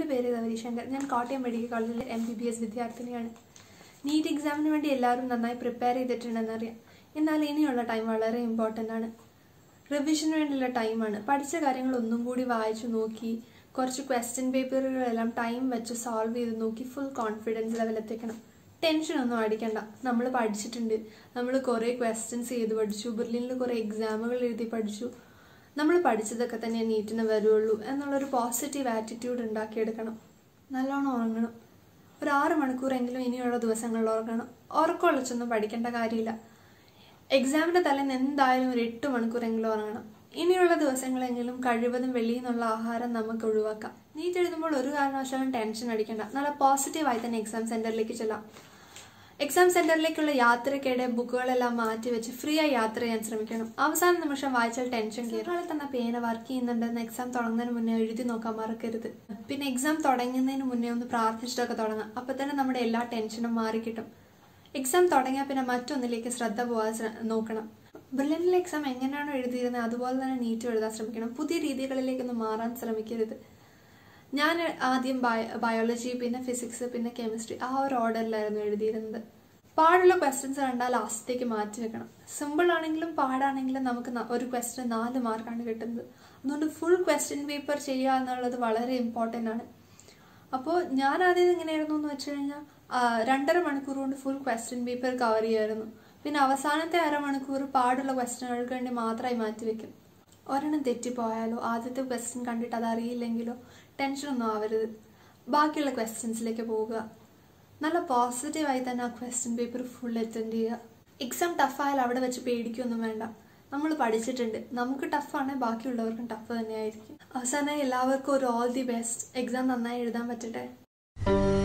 പേര് ഗൗരി ശങ്കർ ഞാൻ കോട്ടയം മെഡിക്കൽ കോളേജിലെ എം ബി ബി എസ് വിദ്യാർത്ഥിനിയാണ് നീറ്റ് എക്സാമിന് വേണ്ടി എല്ലാവരും നന്നായി പ്രിപ്പയർ ചെയ്തിട്ടുണ്ടെന്നറിയാം എന്നാൽ ഇനിയുള്ള ടൈം വളരെ ഇമ്പോർട്ടൻ്റ് ആണ് റിവിഷന് വേണ്ടിയുള്ള ടൈമാണ് പഠിച്ച കാര്യങ്ങൾ ഒന്നും കൂടി വായിച്ചു നോക്കി കുറച്ച് ക്വസ്റ്റ്യൻ പേപ്പറുകളെല്ലാം ടൈം വെച്ച് സോൾവ് ചെയ്ത് നോക്കി ഫുൾ കോൺഫിഡൻസ് ലെവൽ എത്തിക്കണം ടെൻഷനൊന്നും അടിക്കണ്ട നമ്മൾ പഠിച്ചിട്ടുണ്ട് നമ്മൾ കുറേ ക്വസ്റ്റ്യൻസ് ചെയ്ത് പഠിച്ചു ബെർലിനിൽ കുറേ എക്സാമുകൾ എഴുതി പഠിച്ചു നമ്മൾ പഠിച്ചതൊക്കെ തന്നെ നീറ്റിന് വരുള്ളൂ എന്നുള്ളൊരു പോസിറ്റീവ് ആറ്റിറ്റ്യൂഡ് ഉണ്ടാക്കിയെടുക്കണം നല്ലോണം ഉറങ്ങണം ഒരു ആറ് മണിക്കൂറെങ്കിലും ഇനിയുള്ള ദിവസങ്ങളിൽ ഉറങ്ങണം ഉറക്കമുള്ളച്ചൊന്നും പഠിക്കേണ്ട കാര്യമില്ല എക്സാമിന്റെ തലേന്ന് എന്തായാലും ഒരു എട്ട് മണിക്കൂറെങ്കിലും ഉറങ്ങണം ഇനിയുള്ള ദിവസങ്ങളെങ്കിലും കഴിവതും വെളിയിൽ നിന്നുള്ള ആഹാരം നമുക്ക് ഒഴിവാക്കാം നീറ്റ് എഴുതുമ്പോൾ ഒരു കാരണവശാലും ടെൻഷൻ അടിക്കണ്ട നല്ല പോസിറ്റീവായി തന്നെ എക്സാം സെന്ററിലേക്ക് ചെല്ലാം എക്സാം സെന്ററിലേക്കുള്ള യാത്രയ്ക്കിടെ ബുക്കുകളെല്ലാം മാറ്റി വെച്ച് ഫ്രീ ആയി യാത്ര ചെയ്യാൻ ശ്രമിക്കണം അവസാന നിമിഷം വായിച്ചാൽ ടെൻഷൻ കയറി തന്ന പേന വർക്ക് ചെയ്യുന്നുണ്ടെന്ന് എക്സാം തുടങ്ങുന്നതിന് മുന്നേ എഴുതി നോക്കാൻ മറക്കരുത് പിന്നെ എക്സാം തുടങ്ങുന്നതിന് മുന്നേ ഒന്ന് പ്രാർത്ഥിച്ചിട്ടൊക്കെ തുടങ്ങാം അപ്പൊ തന്നെ നമ്മുടെ എല്ലാ ടെൻഷനും മാറി കിട്ടും എക്സാം തുടങ്ങിയാൽ പിന്നെ മറ്റൊന്നിലേക്ക് ശ്രദ്ധ പോകാൻ ശ്ര- നോക്കണം ബ്രില്യനിലെ എക്സാം എങ്ങനെയാണോ എഴുതിയിരുന്നത് അതുപോലെ തന്നെ നീറ്റ് എഴുതാൻ ശ്രമിക്കണം പുതിയ രീതികളിലേക്കൊന്നും മാറാൻ ശ്രമിക്കരുത് ഞാൻ ആദ്യം ബയ- ബയോളജി പിന്നെ ഫിസിക്സ് പിന്നെ കെമിസ്ട്രി ആ ഒരു ഓർഡറിലായിരുന്നു എഴുതിയിരുന്നത് പാടുള്ള ക്വസ്റ്റ്യൻസ് കണ്ടാൽ ലാസ്റ്റത്തേക്ക് മാറ്റി വെക്കണം സിമ്പിൾ ആണെങ്കിലും പാടാണെങ്കിലും നമുക്ക് ന- ഒരു ക്വസ്റ്റ്യൻ നാല് മാർക്കാണ് കിട്ടുന്നത് അതുകൊണ്ട് ഫുൾ ക്വസ്റ്റ്യൻ പേപ്പർ ചെയ്യുക എന്നുള്ളത് വളരെ ഇമ്പോർട്ടൻ്റ് ആണ് അപ്പോൾ ഞാൻ ആദ്യം എങ്ങനെയായിരുന്നു എന്ന് വെച്ച് കഴിഞ്ഞാൽ രണ്ടര മണിക്കൂർ കൊണ്ട് ഫുൾ ക്വസ്റ്റ്യൻ പേപ്പർ കവർ ചെയ്യായിരുന്നു പിന്നെ അവസാനത്തെ അരമണിക്കൂർ പാടുള്ള ക്വസ്റ്റ്യനുകൾക്ക് വേണ്ടി മാത്രമായി മാറ്റി വെക്കും ഒരെണ്ണം തെറ്റിപ്പോയാലോ ആദ്യത്തെ ക്വസ്റ്റ്യൻ കണ്ടിട്ട് അത് അറിയില്ലെങ്കിലോ ടെൻഷനൊന്നും ആവരുത് ബാക്കിയുള്ള ക്വസ്റ്റ്യൻസിലേക്ക് പോവുക നല്ല പോസിറ്റീവായി തന്നെ ആ ക്വസ്റ്റ്യൻ പേപ്പർ ഫുൾ അറ്റൻഡ് ചെയ്യുക എക്സാം ടഫായാൽ അവിടെ വെച്ച് പേടിക്കൊന്നും വേണ്ട നമ്മൾ പഠിച്ചിട്ടുണ്ട് നമുക്ക് ടഫാണെങ്കിൽ ബാക്കിയുള്ളവർക്കും ടഫ് തന്നെയായിരിക്കും അവസാനമായി എല്ലാവർക്കും ഒരു ഓൾ ദി ബെസ്റ്റ് എക്സാം നന്നായി എഴുതാൻ പറ്റട്ടെ